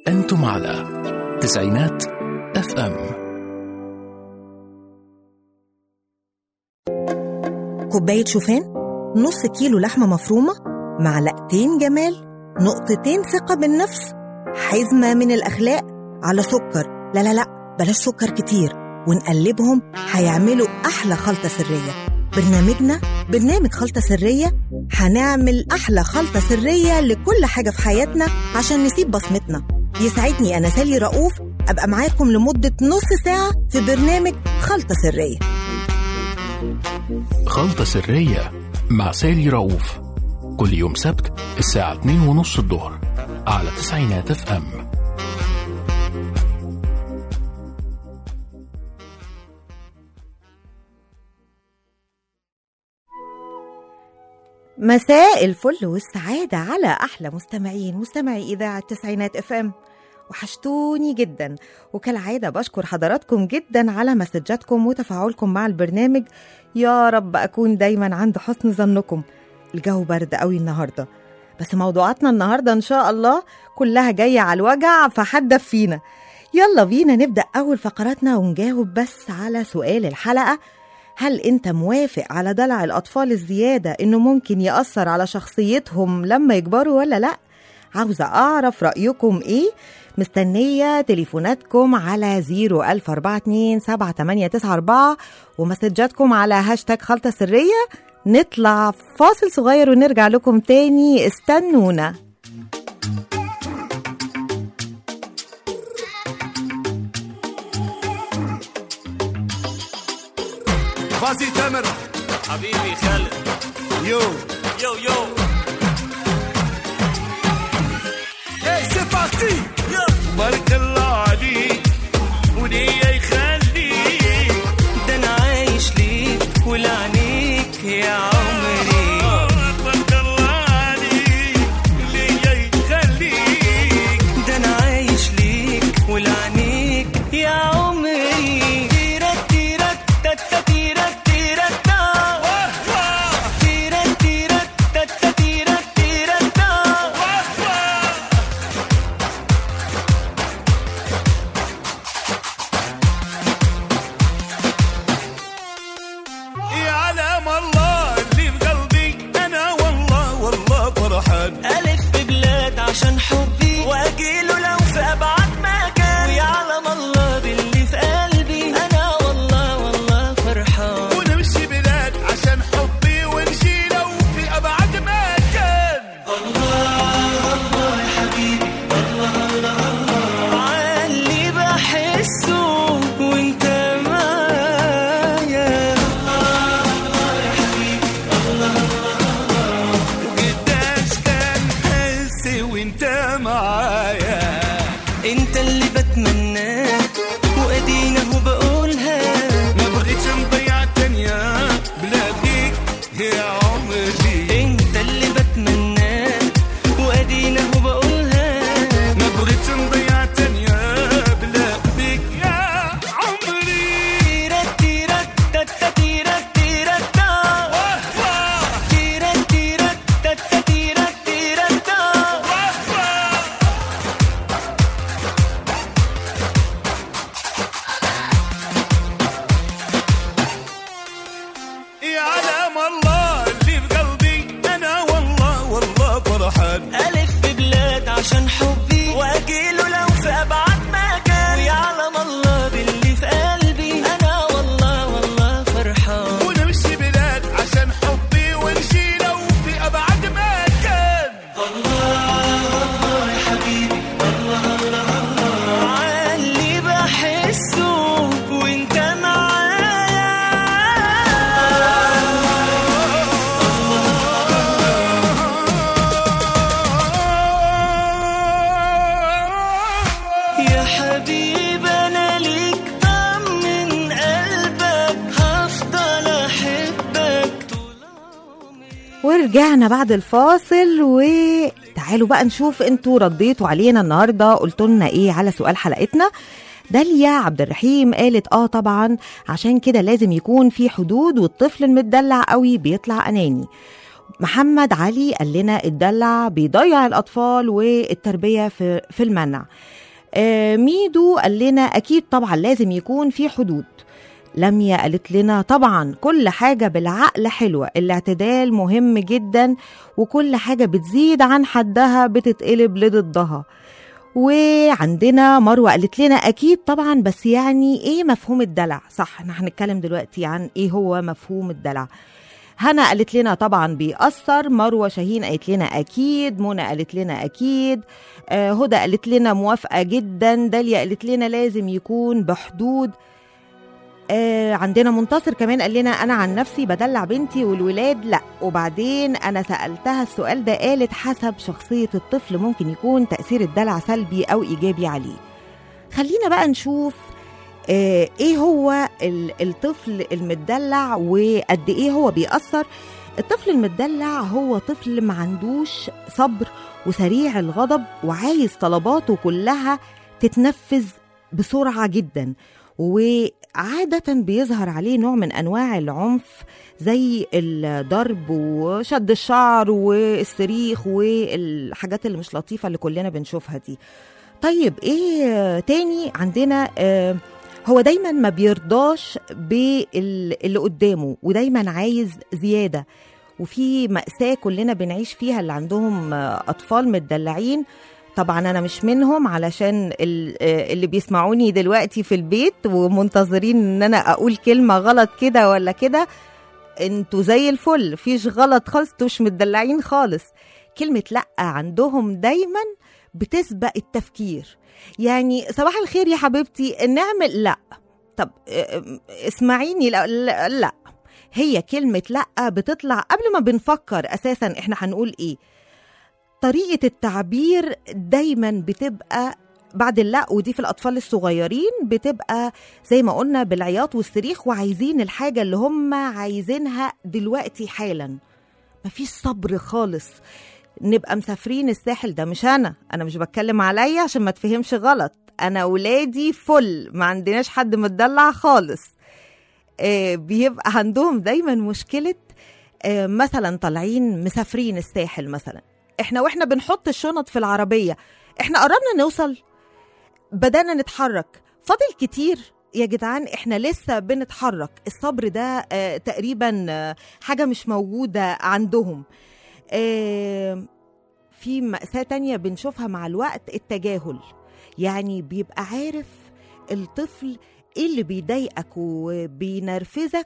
أنتم على تسعينات اف ام كوباية شوفان نص كيلو لحمة مفرومة معلقتين جمال نقطتين ثقة بالنفس حزمة من الأخلاق على سكر لا لا لا بلاش سكر كتير ونقلبهم هيعملوا أحلى خلطة سرية برنامجنا برنامج خلطة سرية هنعمل أحلى خلطة سرية لكل حاجة في حياتنا عشان نسيب بصمتنا يسعدني أنا سالي رؤوف أبقى معاكم لمدة نص ساعة في برنامج خلطة سرية خلطة سرية مع سالي رؤوف كل يوم سبت الساعة 2 ونص الظهر على تسعينات اف ام مساء الفل والسعادة على أحلى مستمعين مستمعي إذاعة تسعينات اف ام وحشتوني جدا وكالعادة بشكر حضراتكم جدا على مسجاتكم وتفاعلكم مع البرنامج يا رب أكون دايما عند حسن ظنكم الجو برد قوي النهاردة بس موضوعاتنا النهاردة إن شاء الله كلها جاية على الوجع فحدف فينا يلا بينا نبدأ أول فقراتنا ونجاوب بس على سؤال الحلقة هل انت موافق على دلع الاطفال الزياده انه ممكن ياثر على شخصيتهم لما يكبروا ولا لا عاوزه اعرف رايكم ايه مستنيه تليفوناتكم على 01042 ومسجاتكم على هاشتاج خلطه سريه نطلع فاصل صغير ونرجع لكم تاني استنونا Vas-y Tamer, حبيبي خالد yo. يو يو Hey, c'est parti. يو بارك الله عليك وليا يخليك ده انا عايش ليك ولعنيك يا عمري بارك الله عليك وليا يخليك ده انا عايش ليك ولعنيك يا عمري تيرك تيرك تتا تيرك تيرك تا تيرك تيرك تتا تيرك تيرك تا يعلم الله اللي في قلبي انا والله والله فرحان ألف في بلاد عشان حبي وأجيله لو في أبعد مكان ويعلم الله باللي في قلبي أنا والله والله فرحان ونمشي بلاد عشان حبي ونجي لو في ابعد مكان عاللي بحسه وانت معايا قداش كان حسي وانت معايا انت اللي بتمناه وادينا هو بقولها ما بغيتش نضيع الدنيا بلا بيك يا عمري انت اللي بتمناه وادينا هو بقولها ما بغيتش نضيع الدنيا بلا بيك يا عمري تيرك تيرك تتا تيرك تيرك تا تيرك تيرك تتا تيرك تيرك تا يعلم الله اللي في قلبي انا والله والله فرحان ألف في بلاد عشان حبي وأجيله لو في أبعد مكان ويعلم الله باللي في قلبي أنا والله والله فرحان ونمشي بلاد عشان حبي ونجي لو في ابعد مكان عاللي بحسه وانت معايا يا حبيب انا ليك طمن قلبك هفضل احبك طول عمري ورجعنا بعد الفاصل وتعالوا بقى نشوف انتوا رديتوا علينا النهارده قلتوا لنا ايه على سؤال حلقتنا داليا عبد الرحيم قالت اه طبعا عشان كده لازم يكون في حدود والطفل المدلع قوي بيطلع اناني محمد علي قال لنا الدلع بيضيع الأطفال والتربية في, في المنع آه، ميدو قال لنا أكيد طبعا لازم يكون في حدود لميا قالت لنا طبعا كل حاجة بالعقل حلوة الاعتدال مهم جدا وكل حاجة بتزيد عن حدها بتتقلب لضدها وعندنا مروة قالت لنا أكيد طبعا بس يعني إيه مفهوم الدلع صح احنا هنتكلم دلوقتي عن إيه هو مفهوم الدلع هنا قالت لنا طبعا بيأثر مروة شاهين قالت لنا أكيد منى قالت لنا أكيد آه هدى قالت لنا موافقة جدا داليا قالت لنا لازم يكون بحدود آه عندنا منتصر كمان قال لنا انا عن نفسي بدلع بنتي والولاد لا وبعدين انا سالتها السؤال ده قالت حسب شخصيه الطفل ممكن يكون تاثير الدلع سلبي او ايجابي عليه خلينا بقى نشوف آه ايه هو ال- الطفل المدلع وقد ايه هو بيأثر الطفل المدلع هو طفل ما عندوش صبر وسريع الغضب وعايز طلباته كلها تتنفذ بسرعة جدا وعادة بيظهر عليه نوع من أنواع العنف زي الضرب وشد الشعر والصريخ والحاجات اللي مش لطيفة اللي كلنا بنشوفها دي طيب ايه تاني عندنا آه هو دايما ما بيرضاش باللي قدامه ودايما عايز زيادة وفي مأساة كلنا بنعيش فيها اللي عندهم آه، أطفال متدلعين طبعا انا مش منهم علشان ال- آه، اللي بيسمعوني دلوقتي في البيت ومنتظرين ان انا اقول كلمه غلط كده ولا كده انتوا زي الفل فيش غلط خالص انتوا مش متدلعين خالص كلمه لا عندهم دايما بتسبق التفكير يعني صباح الخير يا حبيبتي نعمل لا طب آه، اسمعيني لا, لا, لا. هي كلمة لأ بتطلع قبل ما بنفكر أساسا إحنا هنقول إيه طريقة التعبير دايما بتبقى بعد اللا ودي في الأطفال الصغيرين بتبقى زي ما قلنا بالعياط والصريخ وعايزين الحاجة اللي هم عايزينها دلوقتي حالا مفيش صبر خالص نبقى مسافرين الساحل ده مش أنا أنا مش بتكلم عليا عشان ما تفهمش غلط أنا ولادي فل ما عندناش حد متدلع خالص آه، بيبقى عندهم دايما مشكلة آه، مثلا طالعين مسافرين الساحل مثلا احنا واحنا بنحط الشنط في العربية احنا قربنا نوصل بدأنا نتحرك فاضل كتير يا جدعان احنا لسه بنتحرك الصبر ده آه تقريبا آه حاجة مش موجودة عندهم آه في مأساة تانية بنشوفها مع الوقت التجاهل يعني بيبقى عارف الطفل ايه اللي بيضايقك وبينرفزك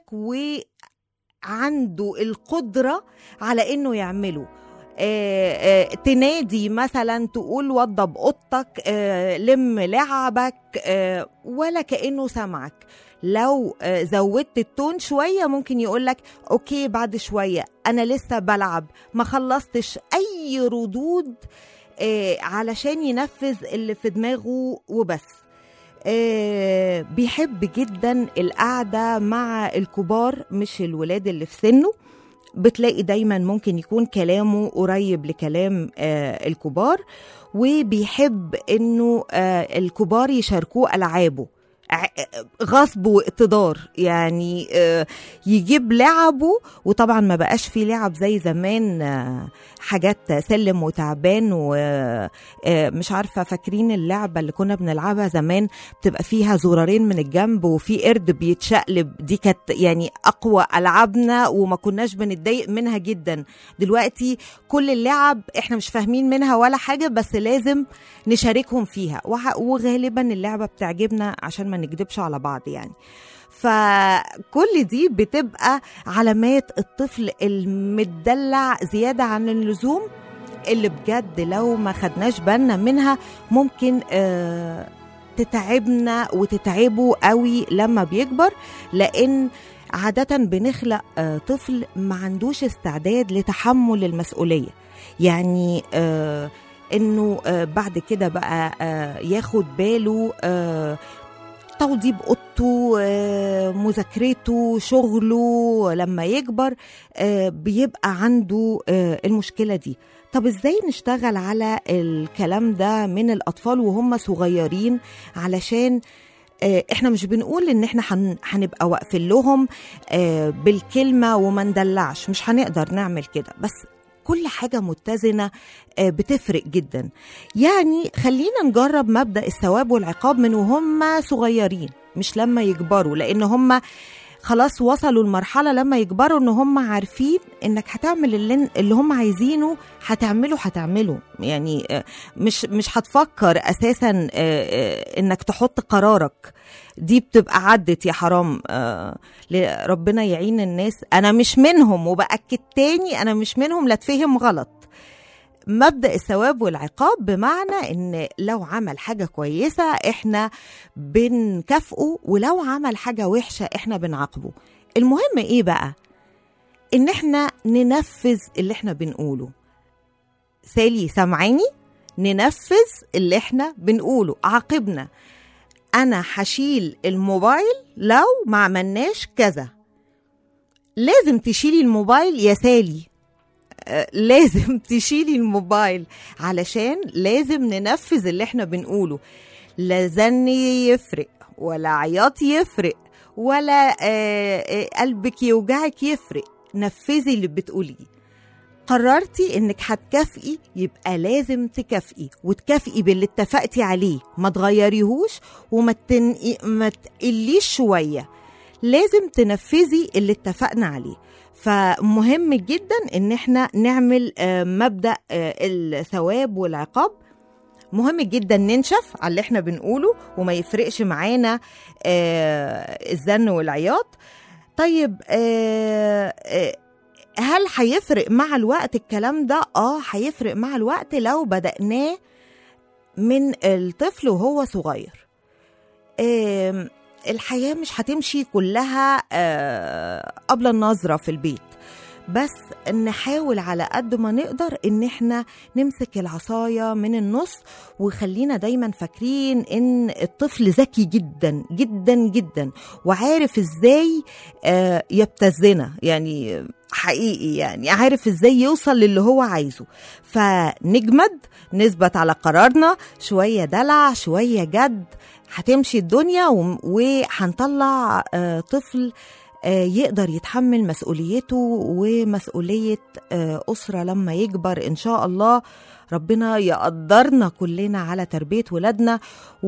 وعنده القدرة على انه يعمله آه، آه، تنادي مثلا تقول وضب اوضتك آه، لم لعبك آه، ولا كانه سمعك لو آه، زودت التون شويه ممكن يقولك اوكي بعد شويه انا لسه بلعب ما خلصتش اي ردود آه، علشان ينفذ اللي في دماغه وبس آه، بيحب جدا القعده مع الكبار مش الولاد اللي في سنه بتلاقي دايما ممكن يكون كلامه قريب لكلام آه الكبار وبيحب انه آه الكبار يشاركوه العابه ع- غصب واقتدار يعني آه، يجيب لعبه وطبعا ما بقاش في لعب زي زمان آه، حاجات سلم وتعبان ومش عارفه فاكرين اللعبه اللي كنا بنلعبها زمان بتبقى فيها زرارين من الجنب وفي قرد بيتشقلب دي كانت يعني اقوى العابنا وما كناش بنتضايق منها جدا دلوقتي كل اللعب احنا مش فاهمين منها ولا حاجه بس لازم نشاركهم فيها وح- وغالبا اللعبه بتعجبنا عشان ما نكدبش على بعض يعني فكل دي بتبقى علامات الطفل المدلع زياده عن اللزوم اللي بجد لو ما خدناش بالنا منها ممكن آه تتعبنا وتتعبه قوي لما بيكبر لان عادة بنخلق آه، طفل ما عندوش استعداد لتحمل المسؤولية يعني آه انه آه بعد كده بقى آه ياخد باله آه توضيب اوضته آه، مذاكرته شغله لما يكبر آه، بيبقى عنده آه، المشكله دي طب ازاي نشتغل على الكلام ده من الاطفال وهم صغيرين علشان آه، احنا مش بنقول ان احنا هن- هنبقى واقفين لهم آه، بالكلمه وما ندلعش مش هنقدر نعمل كده بس كل حاجة متزنة آه، بتفرق جدا يعني خلينا نجرب مبدأ الثواب والعقاب من وهم صغيرين مش لما يكبروا لأن هم خلاص وصلوا لمرحلة لما يكبروا ان هم عارفين انك هتعمل اللي, اللي هم عايزينه هتعمله هتعمله يعني آه، مش مش هتفكر اساسا آه، آه، انك تحط قرارك دي بتبقى عدت يا حرام آه، ل- ربنا يعين الناس انا مش منهم وباكد تاني انا مش منهم لا تفهم غلط مبدا الثواب والعقاب بمعنى ان لو عمل حاجه كويسه احنا بنكافئه ولو عمل حاجه وحشه احنا بنعاقبه المهم ايه بقى ان احنا ننفذ اللي احنا بنقوله سالي سامعاني ننفذ اللي احنا بنقوله عاقبنا انا هشيل الموبايل لو ما عملناش كذا لازم تشيلي الموبايل يا سالي آه، لازم تشيلي الموبايل علشان لازم ننفذ اللي احنا بنقوله لا زن يفرق ولا عياط يفرق ولا آه، آه، قلبك يوجعك يفرق نفذي اللي بتقوليه قررتي انك هتكافئي يبقى لازم تكافئي وتكافئي باللي اتفقتي عليه ما تغيريهوش وما تنقي ما تقليش شويه لازم تنفذي اللي اتفقنا عليه فمهم جدا ان احنا نعمل آه، مبدا آه، الثواب والعقاب مهم جدا ننشف على اللي احنا بنقوله وما يفرقش معانا آه، الزن والعياط طيب آه، آه، هل هيفرق مع الوقت الكلام ده اه هيفرق مع الوقت لو بدأناه من الطفل وهو صغير آم، الحياة مش هتمشي كلها آه، قبل النظرة في البيت بس نحاول على قد ما نقدر ان احنا نمسك العصاية من النص وخلينا دايما فاكرين ان الطفل ذكي جدا جدا جدا وعارف ازاي آه، يبتزنا يعني حقيقي يعني عارف ازاي يوصل للي هو عايزه فنجمد نثبت على قرارنا شوية دلع شوية جد هتمشي الدنيا وم- وهنطلع آه، طفل آه، يقدر يتحمل مسؤوليته ومسؤولية آه، أسرة لما يكبر إن شاء الله ربنا يقدرنا كلنا على تربية ولادنا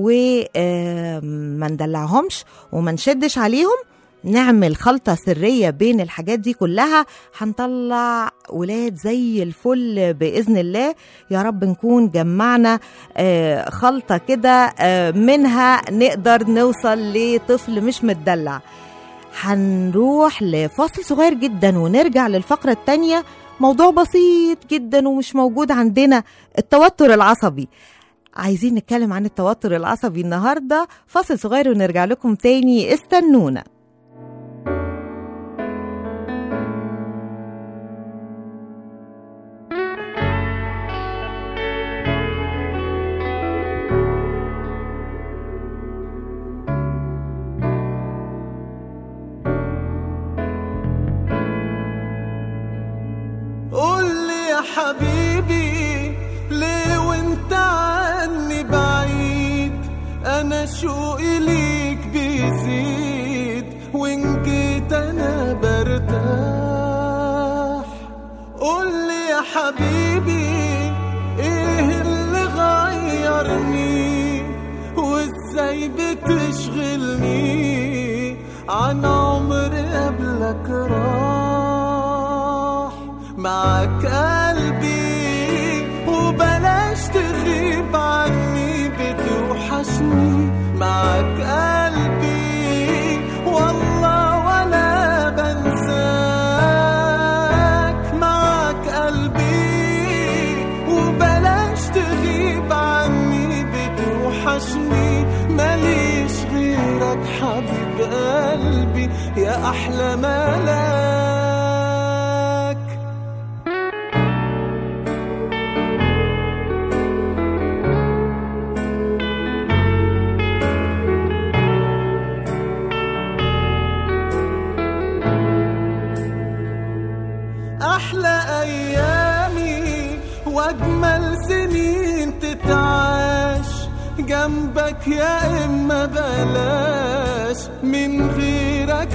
وما ندلعهمش وما نشدش عليهم نعمل خلطة سرية بين الحاجات دي كلها هنطلع ولاد زي الفل بإذن الله يا رب نكون جمعنا آه، خلطة كده آه، منها نقدر نوصل لطفل مش متدلع هنروح لفاصل صغير جدا ونرجع للفقرة التانية موضوع بسيط جدا ومش موجود عندنا التوتر العصبي عايزين نتكلم عن التوتر العصبي النهاردة فاصل صغير ونرجع لكم تاني استنونا قول لي يا حبيبي ليه وانت عني بعيد انا شوقي ليك بيزيد وان جيت انا برتاح قول لي يا حبيبي ايه اللي غيرني وازاي بتشغلني عن عمر قبلك راح معك قلبي وبلاش تغيب عني بتوحشني معك قلبي والله ولا بنساك معك قلبي وبلاش تغيب عني بتوحشني ماليش غيرك حبيب قلبي يا أحلى ملاك أحلى أيامي وأجمل سنين تتعاش جنبك يا إما بلاش من غيرك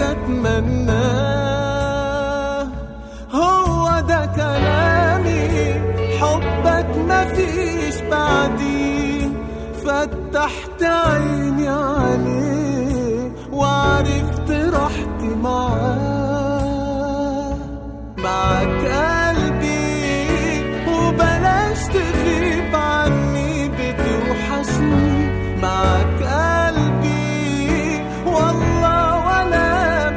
أتمناه هو ده كلامي حبك مفيش بعديه فتحت عيني عليه وعرفت راحتي معاه معاك قلبي وبلاش تغيب عني بتوحشني معاك قلبي والله ولا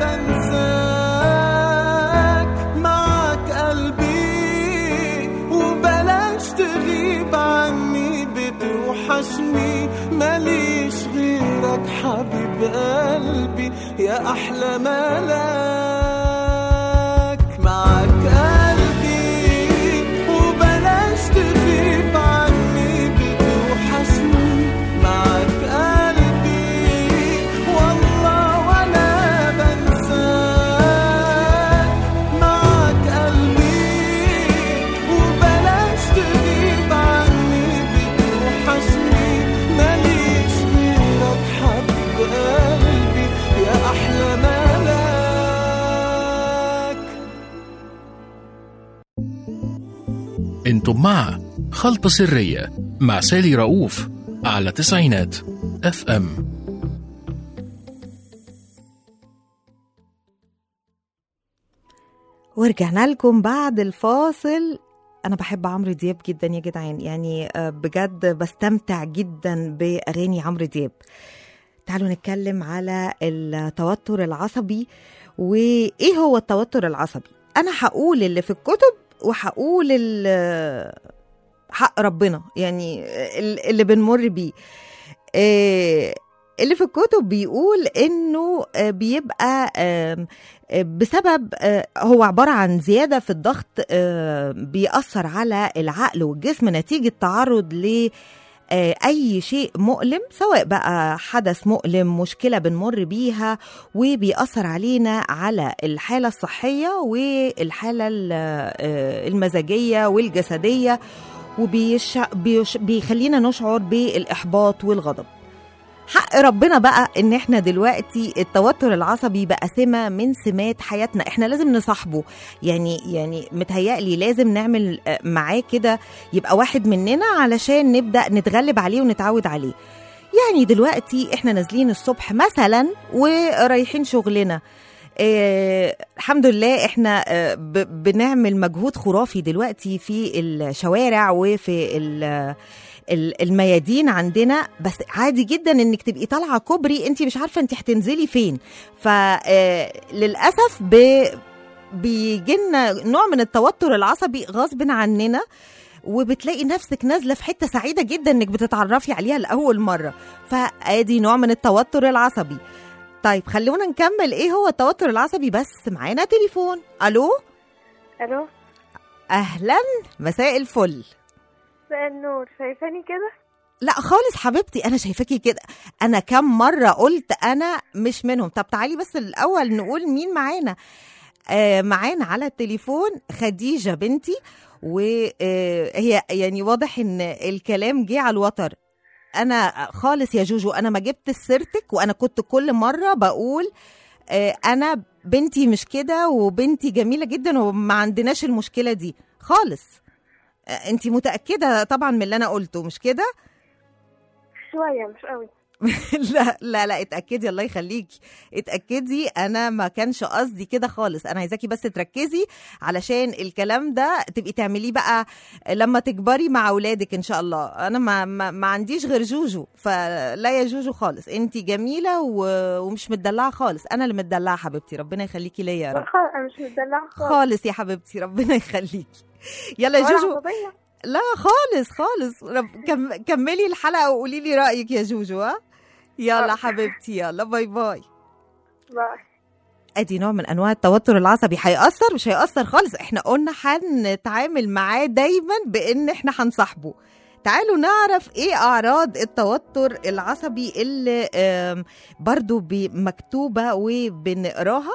بنساك معاك قلبي وبلاش تغيب عني بتوحشني ماليش غيرك حبيب قلبي يا أحلى ملاك معاك قلبي وبلاش تغيب عني بتوحشني معاك قلبي والله ولا بنساك معاك قلبي وبلاش تغيب عني بتوحشني ماليش غيرك حبيب قلبي يا أحلى ملاك انتم مع خلطة سرية مع سالي رؤوف على تسعينات اف ام ورجعنا لكم بعد الفاصل انا بحب عمرو دياب جدا يا جدعان يعني آه، بجد بستمتع جدا باغاني عمرو دياب تعالوا نتكلم على التوتر العصبي وايه هو التوتر العصبي انا هقول اللي في الكتب وهقول ال- حق ربنا يعني ال- اللي بنمر بيه آه، اللي في الكتب بيقول انه آه، بيبقى آم، آه، بسبب آه، هو عبارة عن زيادة في الضغط آه، بيأثر على العقل والجسم نتيجة تعرض ل آه، أي شيء مؤلم سواء بقى حدث مؤلم مشكلة بنمر بيها وبيأثر علينا على الحالة الصحية والحالة ال- آه، المزاجية والجسدية وبيش بيش بيخلينا نشعر بالإحباط والغضب حق ربنا بقى ان احنا دلوقتي التوتر العصبي بقى سمه من سمات حياتنا احنا لازم نصاحبه يعني يعني متهيألي لازم نعمل آه، معاه كده يبقى واحد مننا علشان نبدا نتغلب عليه ونتعود عليه يعني دلوقتي احنا نازلين الصبح مثلا ورايحين شغلنا آه الحمد لله احنا آه ب- بنعمل مجهود خرافي دلوقتي في الشوارع وفي ال- ال- الميادين عندنا بس عادي جدا انك تبقي طالعه كوبري انت مش عارفه انت هتنزلي فين فللاسف بيجي لنا نوع من التوتر العصبي غصب عننا وبتلاقي نفسك نازله في حته سعيده جدا انك بتتعرفي عليها لاول مره فادي نوع من التوتر العصبي طيب خلونا نكمل ايه هو التوتر العصبي بس معانا تليفون الو الو اهلا مساء الفل مساء النور شايفاني كده لا خالص حبيبتي انا شايفاكي كده انا كم مره قلت انا مش منهم طب تعالي بس الاول نقول مين معانا آه معانا على التليفون خديجه بنتي وهي يعني واضح ان الكلام جه على الوتر انا خالص يا جوجو انا ما جبت سيرتك وانا كنت كل مره بقول آه انا بنتي مش كده وبنتي جميله جدا وما عندناش المشكله دي خالص انت متاكده طبعا من اللي انا قلته مش كده شوية مش قوي لا لا لا اتاكدي الله يخليكي اتاكدي انا ما كانش قصدي كده خالص انا عايزاكي بس تركزي علشان الكلام ده تبقي تعمليه بقى لما تكبري مع اولادك ان شاء الله انا ما ما, ما عنديش غير جوجو فلا يا جوجو خالص انت جميله و... ومش متدلعه خالص انا اللي متدلعه حبيبتي ربنا يخليكي ليا يا رب خالص انا مش متدلعة خالص خالص يا حبيبتي ربنا يخليكي يلا يا ولا جوجو عصبية لا خالص خالص رب... كم... كملي الحلقه وقولي لي رايك يا جوجو ها يلا حاضر. حبيبتي يلا باي باي باي ادي نوع من انواع التوتر العصبي هيأثر مش هيأثر خالص احنا قلنا هنتعامل معاه دايما بان احنا هنصاحبه تعالوا نعرف ايه اعراض التوتر العصبي اللي آم، برضو بي- مكتوبه وبنقراها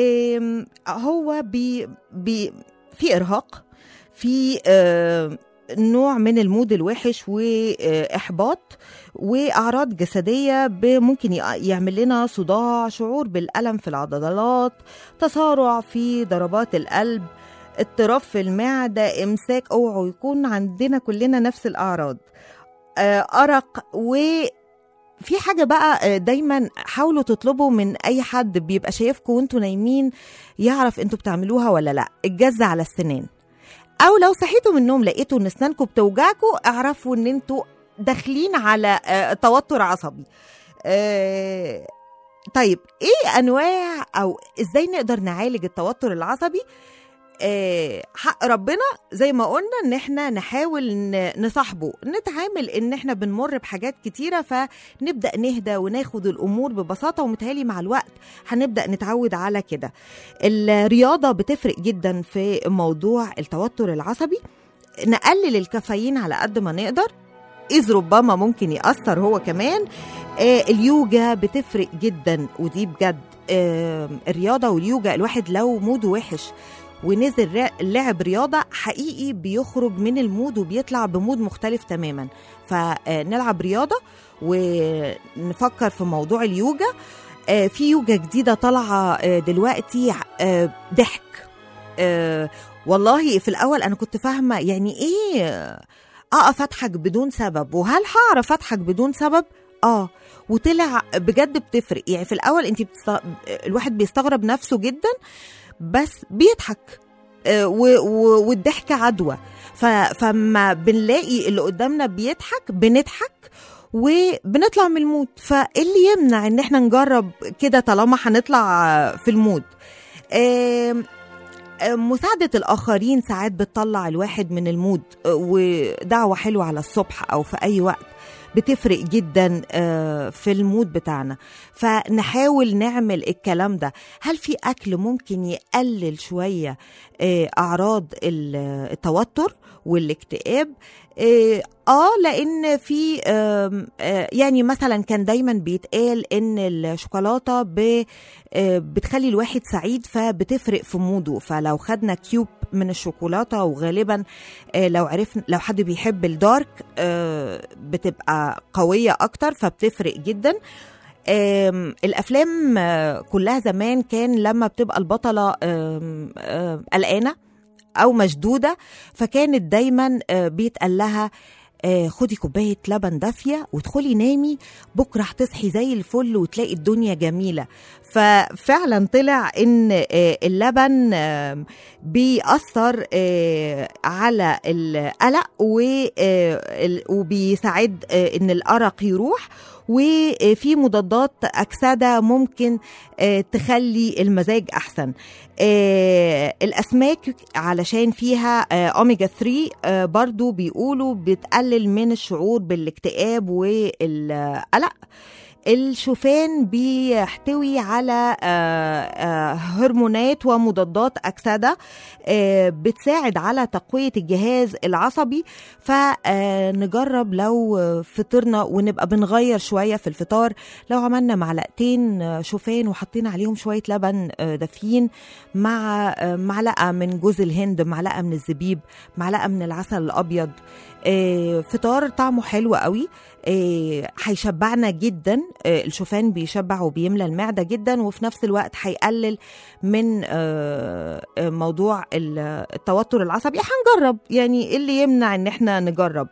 آم، هو بي بي في ارهاق في آم، نوع من المود الوحش واحباط واعراض جسديه ب- ممكن ي- يعمل لنا صداع شعور بالالم في العضلات تسارع في ضربات القلب اضطراب في المعده امساك اوعوا يكون عندنا كلنا نفس الاعراض آه، ارق و في حاجة بقى آه، دايما حاولوا تطلبوا من أي حد بيبقى شايفكم وانتوا نايمين يعرف انتوا بتعملوها ولا لا الجز على السنان أو لو صحيتوا من النوم لقيتوا ان اسنانكم بتوجعكم اعرفوا ان انتوا داخلين على آه، توتر عصبي آه، طيب ايه انواع او ازاي نقدر نعالج التوتر العصبي آه، حق ربنا زي ما قلنا ان احنا نحاول ن- نصاحبه نتعامل ان احنا بنمر بحاجات كتيره فنبدا نهدى وناخد الامور ببساطه ومتهيألي مع الوقت هنبدا نتعود على كده الرياضه بتفرق جدا في موضوع التوتر العصبي نقلل الكافيين على قد ما نقدر إذ ربما ممكن يأثر هو كمان آه اليوجا بتفرق جدا ودي بجد آه الرياضة واليوجا الواحد لو موده وحش ونزل را- لعب رياضة حقيقي بيخرج من المود وبيطلع بمود مختلف تماما فنلعب رياضة ونفكر في موضوع اليوجا آه، في يوجا جديدة طالعة آه، دلوقتي آه، ضحك آه، والله في الأول أنا كنت فاهمة يعني إيه آه، أقف أضحك بدون سبب وهل هعرف أضحك بدون سبب؟ آه وطلع بجد بتفرق يعني في الأول أنت بتست... الواحد بيستغرب نفسه جدا بس بيضحك آه، و- و- والضحك عدوى ف... فما بنلاقي اللي قدامنا بيضحك بنضحك وبنطلع من المود فاللي يمنع ان احنا نجرب كده طالما هنطلع آه، في المود آم، آم، مساعدة الآخرين ساعات بتطلع الواحد من المود آه، ودعوة حلوة على الصبح أو في أي وقت بتفرق جدا آه، في المود بتاعنا فنحاول نعمل الكلام ده هل في أكل ممكن يقلل شوية آه، أعراض ال- التوتر والاكتئاب آه، اه لان في آم، آه، يعني مثلا كان دايما بيتقال ان الشوكولاته ب- آه، بتخلي الواحد سعيد فبتفرق في موده فلو خدنا كيوب من الشوكولاته وغالبا آه، لو عرفنا لو حد بيحب الدارك آه، بتبقى قويه اكتر فبتفرق جدا آم، الافلام آه، كلها زمان كان لما بتبقى البطله آم، آم، قلقانه او مشدوده فكانت دايما آه، بيتقال لها آه، خدي كوبايه لبن دافيه وادخلي نامي بكره هتصحي زي الفل وتلاقي الدنيا جميله ففعلا طلع ان آه، اللبن آم، بيأثر آه، على القلق و- آه، ال- وبيساعد آه، ان الارق يروح وفي مضادات اكسده ممكن آه، تخلي المزاج احسن آه، الاسماك علشان فيها آه، اوميجا 3 آه، برضو بيقولوا بتقلل من الشعور بالاكتئاب والقلق الشوفان بيحتوي على آه، آه، هرمونات ومضادات أكسدة آه، بتساعد على تقوية الجهاز العصبي فنجرب لو آه، فطرنا ونبقى بنغير شوية في الفطار لو عملنا معلقتين آه، شوفان وحطينا عليهم شوية لبن آه، دافيين مع آه، معلقة من جوز الهند معلقة من الزبيب معلقة من العسل الأبيض آه، فطار طعمه حلو قوي آه، هيشبعنا جدا آه، الشوفان بيشبع وبيملى المعدة جدا وفي نفس الوقت هيقلل من آه، آه، موضوع ال- التوتر العصبي هنجرب يعني إيه اللي يمنع ان احنا نجرب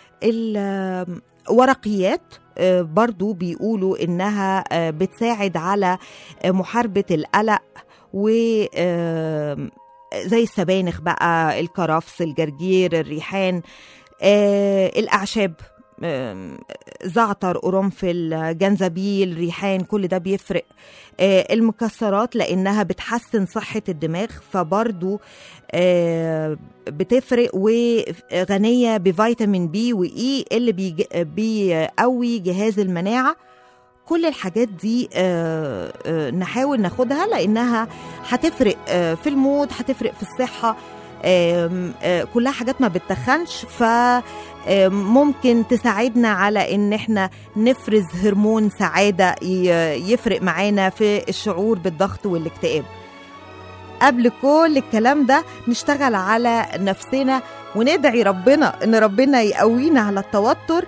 الورقيات آه، برضو بيقولوا انها آه، بتساعد على آه، محاربة القلق و آه، زي السبانخ بقى الكرفس الجرجير الريحان آه، الأعشاب آم، زعتر قرنفل جنزبيل ريحان كل ده بيفرق آه، المكسرات لانها بتحسن صحه الدماغ فبرضو آه، بتفرق وغنيه بفيتامين بي واي اللي بيج- بيقوي جهاز المناعه كل الحاجات دي آه، آه، نحاول ناخدها لانها هتفرق آه، في المود هتفرق في الصحه آم، آه، كلها حاجات ما بتتخنش ف آم، ممكن تساعدنا على ان احنا نفرز هرمون سعاده ي- يفرق معانا في الشعور بالضغط والاكتئاب قبل كل الكلام ده نشتغل على نفسنا وندعي ربنا ان ربنا يقوينا على التوتر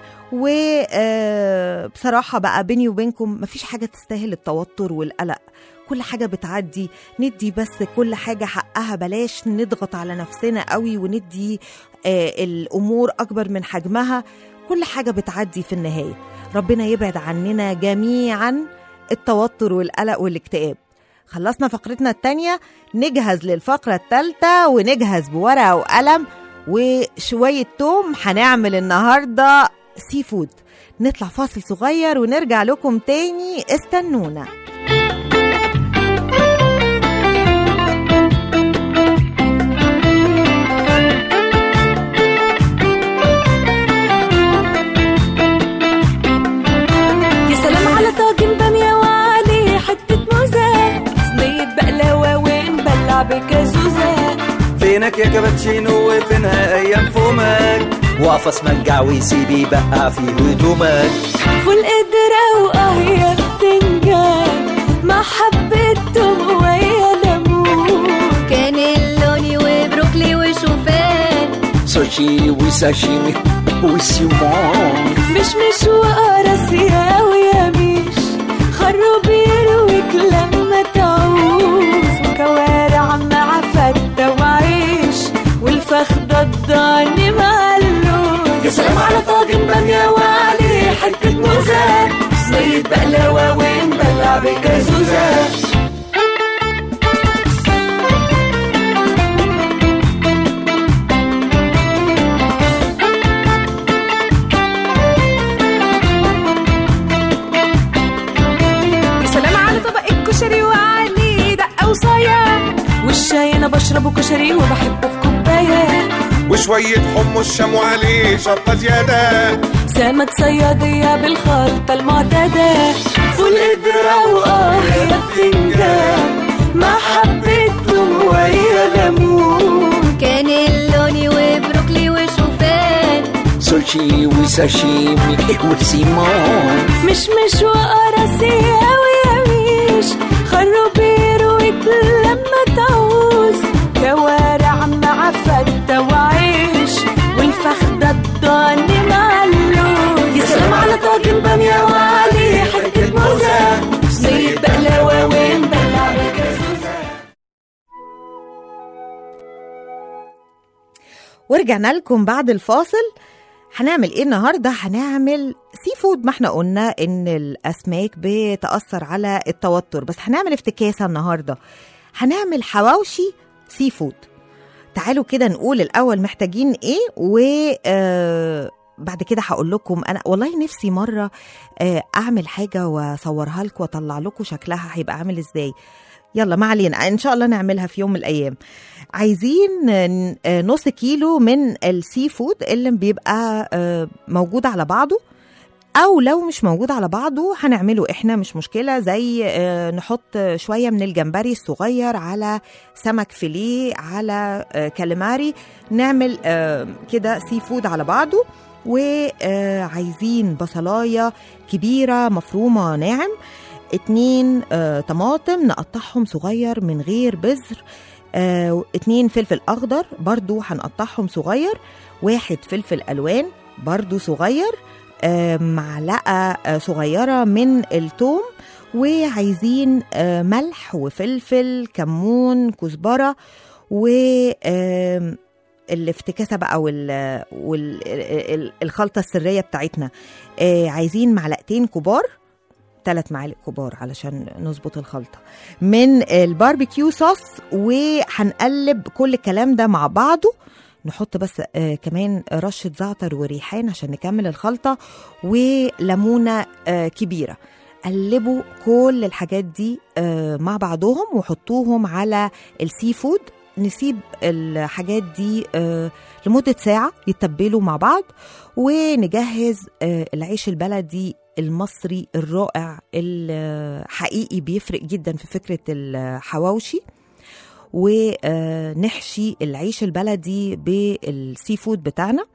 وبصراحة بقى بيني وبينكم مفيش حاجة تستاهل التوتر والقلق كل حاجة بتعدي ندي بس كل حاجة حقها بلاش نضغط على نفسنا قوي وندي آه، الأمور أكبر من حجمها كل حاجة بتعدي في النهاية ربنا يبعد عننا جميعا التوتر والقلق والاكتئاب خلصنا فقرتنا التانية نجهز للفقرة التالتة ونجهز بورقة وقلم وشوية توم هنعمل النهاردة سي فود نطلع فاصل صغير ونرجع لكم تاني استنونا يا سلام على طاجن بامية وعليه حتة موزة صينية بقلاوة ونبلع بكازوزة فينك يا كابتشينو وفينها ايام فومك واقف اسمنجع ويسيب يبقع في هدومك فول قدرة واه يا بتنجان مع حبة توم ويا ليمون كان اللوني وبروكلي وشوفان سوشي وساشيمي وسيمون مش مش وقرص يا ويميش خروب يرويك لما تعوز وكوارع مع فتة وعيش والفخدة الضاني مع اللوز يا سلام على طاجن بامية وعليه حتة موزة صينية بقلاوة ونبلع بكازوزة يا سلام على طبق الكشري وعليه دقة وصايا والشاي انا بشربه كشري وبحبه في كوبايه وشوية حمص شام وعليه شطة زيادة سمك صيادية بالخلطة المعتادة فول قدرة وآه يا بتنجان مع حبة توم ويا ليمون كان اللوني وبروكلي وشوفان سوشي وساشيمي وسيمون مش مش وقرص يا ويميش خروب يرويك لما تعوز كوارع مع فتة وعيش والفخدة الضاني مع اللوز يا سلام على طاجن بامية وعليه حتة موزة صينية بقلاوة ونبلع بكازوزة ورجعنا لكم بعد الفاصل هنعمل ايه النهارده هنعمل سي فود ما احنا قلنا ان الاسماك بتاثر على التوتر بس هنعمل افتكاسه النهارده هنعمل حواوشي سي فود تعالوا كده نقول الاول محتاجين ايه و آه بعد كده هقول لكم انا والله نفسي مره آه اعمل حاجه واصورها لكم واطلع لكم شكلها هيبقى عامل ازاي يلا ما علينا ان شاء الله نعملها في يوم من الايام عايزين ن- آه، نص كيلو من السي فود اللي بيبقى آه، موجود على بعضه او لو مش موجود على بعضه هنعمله احنا مش مشكله زي آه، نحط شويه من الجمبري الصغير على سمك فيليه على آه، كاليماري نعمل آه، كده سي فود على بعضه وعايزين بصلايه كبيره مفرومه ناعم اتنين آه، طماطم نقطعهم صغير من غير بذر آه، اتنين فلفل اخضر برضو هنقطعهم صغير واحد فلفل الوان برضو صغير آه، معلقه آه، صغيره من الثوم وعايزين آه، ملح وفلفل كمون كزبره و آم، الافتكاسه بقى وال والخلطه السريه بتاعتنا آه، عايزين معلقتين كبار ثلاث معالق كبار علشان نظبط الخلطه من الباربيكيو صوص وهنقلب كل الكلام ده مع بعضه نحط بس آه كمان رشه زعتر وريحان عشان نكمل الخلطه وليمونه آه كبيره قلبوا كل الحاجات دي آه مع بعضهم وحطوهم على السي فود نسيب الحاجات دي آه لمدة ساعة يتبلوا مع بعض ونجهز آه العيش البلدي المصري الرائع الحقيقي بيفرق جدا في فكرة الحواوشي ونحشي العيش البلدي بالسي فود بتاعنا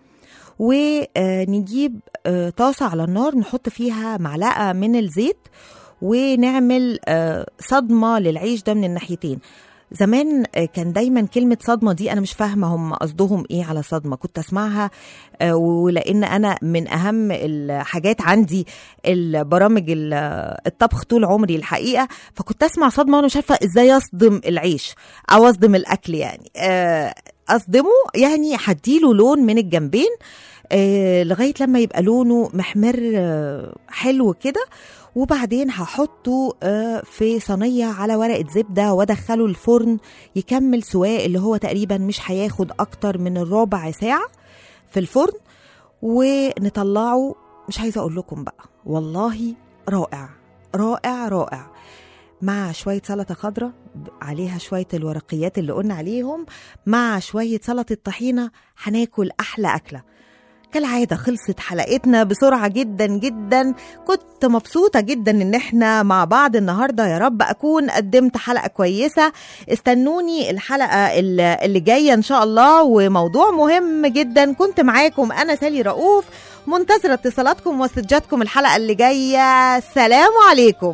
ونجيب آه، طاسة على النار نحط فيها معلقة من الزيت ونعمل آه، صدمة للعيش ده من الناحيتين زمان آه، كان دايما كلمة صدمة دي أنا مش فاهمة هم قصدهم إيه على صدمة كنت أسمعها آه، ولأن أنا من أهم الحاجات عندي البرامج ال- الطبخ طول عمري الحقيقة فكنت أسمع صدمة وأنا مش عارفة إزاي أصدم العيش أو أصدم الأكل يعني آه، أصدمه يعني هديله لون من الجنبين آه، لغاية لما يبقى لونه محمر آه، حلو كده وبعدين هحطه آه، في صينية على ورقة زبدة وادخله الفرن يكمل سواء اللي هو تقريبا مش هياخد أكتر من الربع ساعة في الفرن ونطلعه مش عايزة أقول لكم بقى والله رائع رائع رائع مع شوية سلطة خضراء عليها شوية الورقيات اللي قلنا عليهم مع شوية سلطة طحينة هناكل أحلى أكلة كالعادة خلصت حلقتنا بسرعة جدا جدا كنت مبسوطة جدا ان احنا مع بعض النهاردة يا رب اكون قدمت حلقة كويسة استنوني الحلقة اللي اللي جاية ان شاء الله وموضوع مهم جدا كنت معاكم انا سالي رؤوف منتظرة اتصالاتكم ومسجاتكم الحلقة اللي جاية سلام عليكم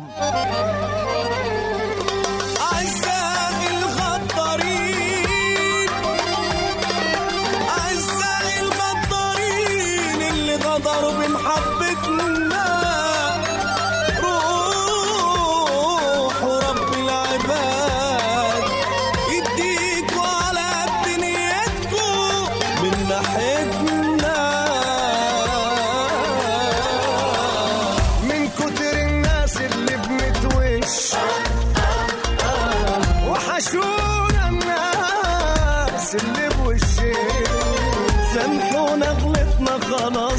أعزائي الغدارين أعزائي الغدارين اللي غدروا بمحبتنا روحوا رب العباد يديكوا على قد نيتكوا من ناحيتنا من كتر الناس اللي بنتوش وحشونا الناس اللي بوشين سامحونا غلطنا خلاص